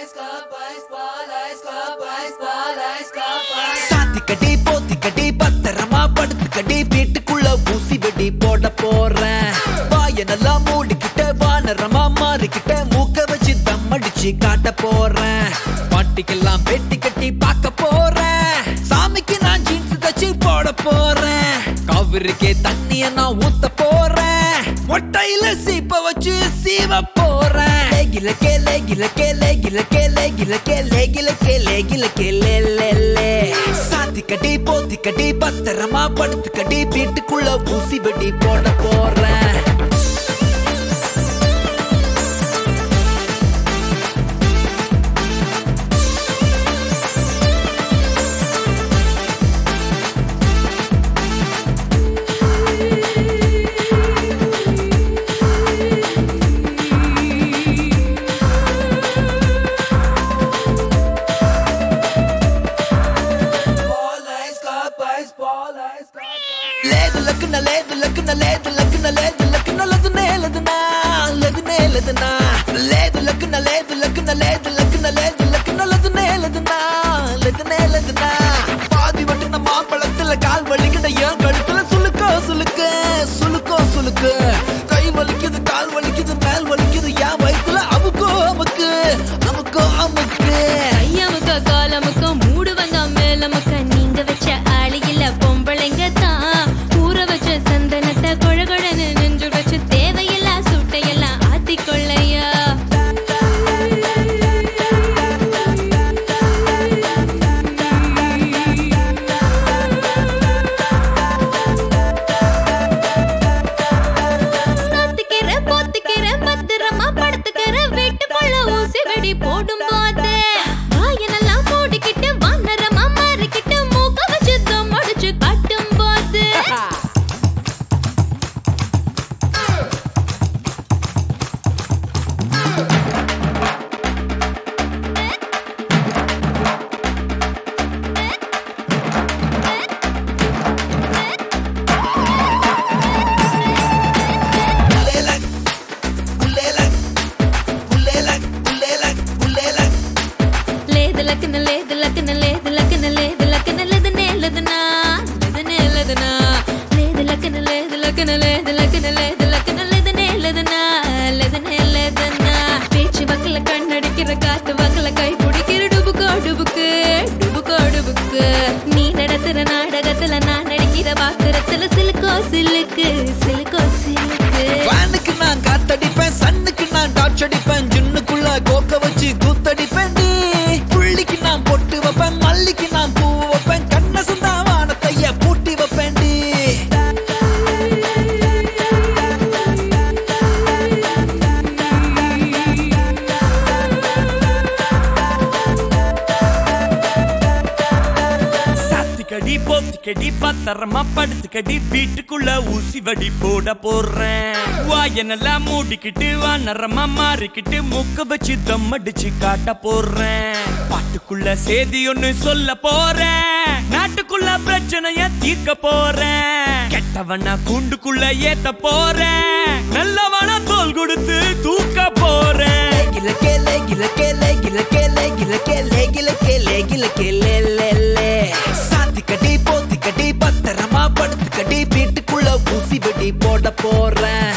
சாத்தி கட்டி போத்தி கட்டி பத்திரமா படுத்து கட்டி வீட்டுக்குள்ள ஊசி வெடி போட போறேன் வாய நல்லா மூடிக்கிட்ட வானரமா மாறிக்கிட்ட மூக்க வச்சு தம் அடிச்சு காட்ட போறேன் பாட்டிக்கெல்லாம் வெட்டி கட்டி பார்க்க போறேன் சாமிக்கு நான் ஜீன்ஸ் தச்சு போட போறேன் காவிரிக்கே தண்ணிய நான் ஊத்த போறேன் ஒட்டையில சீப்ப வச்சு சீவ போறேன் லேகில கே லேகில கே லேகில கே லேகில கே லேகில கே லேகில கே லே லே லே சாத்தி கட்டி போத்தி கட்டி பத்திரமா படுத்து கட்டி வீட்டுக்குள்ள ஊசி வெடி போட போறேன் లేదు లక్కున లేదు లక్కున లేదు లక్కున లేదు లక్కున లదునే లదునా లదునే లదునా లేదు లక్కున లేదు లక్కున లేదు లక్కున లేదు లక్కున లదునే లదునా లదునే లదునా பாதி வட்டுன மாம்பழத்துல கால் வலிக்கிட்ட ஏன் கழுத்துல சுளுக்கோ சுளுக்கு சுளுக்கோ சுளுக்கு கை வலிக்குது கால் வலிக்குது மேல் வலிக்குது ஏன் வயித்துல அமுக்கோ அமுக்கு அமுக்கோ அமுக்கு ஐயாமுக்க காலமுக்க மூடுவங்க மேலமுக்க நீங்க வச்ச ஆளியில பொம்பளைங்க தான் ஊற வச்ச சந்தனத்தை கொழகொழன்னு நெஞ்சு வச்சு தேவையில்லா சூட்டையெல்லாம் ஆத்திக்கொள்ளையா சாத்திக்கிற போத்திக்கிற பத்திரமா படுத்துக்கிற வீட்டுக்குள்ள ஊசி வெடி போடும் போது வாயனெல்லாம் மூடிக்கிட்டு வானரமா மாறிக்கிட்டு மூக்க வச்சு தம் அடிச்சு காட்டும் போது Ulelak, ulelak, ulelak, ulelak, ulelak. లేదు లక్కన లేదు లక్కన లేదు లక్కన లేదు లక్కన లేదు నేలదనా లేదు నేలదనా లేదు లక్కన లేదు లక్కన లేదు లక్కన లేదు లక్కన లేదు నేలదనా లేదు నేలదనా பேச்சு வக்கல கண்ணடிக்கிற காத்து வக்கல கை பிடிக்கிற டுபுக்கோ டுபுக்கு டுபுக்கோ டுபுக்கு நீ நடத்துற நாடகத்துல நான் நடிக்கிற பாத்திரத்துல சிலுக்கோ சிலுக்கு சிலுக்கோ சிலுக்கு ஃபேனுக்கு நான் காத்தடிப்பேன் சன்னுக்கு நான் டார்ச் அடிப்பேன் ஜின்னுக்குள்ள கோக்க வச்சு கூத்தடிப்பேன் டி புள்ளிக்கு நான் பொட்டு வைப்பேன் மல்லிக்கு நான் பூ வைப்பேன் கண்ண சுந்தா வானத்தைய பூட்டி வைப்பேன் டி சாத்திக்கடி போத்திக்கடி பத்திரமா படுத்துக்கடி வீட்டுக்குள்ள ஊசி வடி போட போறேன் வாயனெல்லாம் மூடிக்கிட்டு வானரமா மாறிக்கிட்டு மூக்க வச்சு தம் அடிச்சு காட்ட போறேன் பாட்டுக்குள்ள செய்தி ஒண்ணு சொல்ல போறேன் நாட்டுக்குள்ள பிரச்சனைய தீர்க்க போறேன் கெட்டவனா கூண்டுக்குள்ள ஏத்த போறேன் நல்லவனா தோல் கொடுத்து தூக்க போறேன் லேகில கே லேகில கே லேகில கே லேகில கே லேகில கே லேகில கே லே லே லே சாத்தி கட்டி போத்தி கட்டி பத்திரமா படுத்து கட்டி வீட்டுக்குள்ள ஊசி வெடி போட போறேன்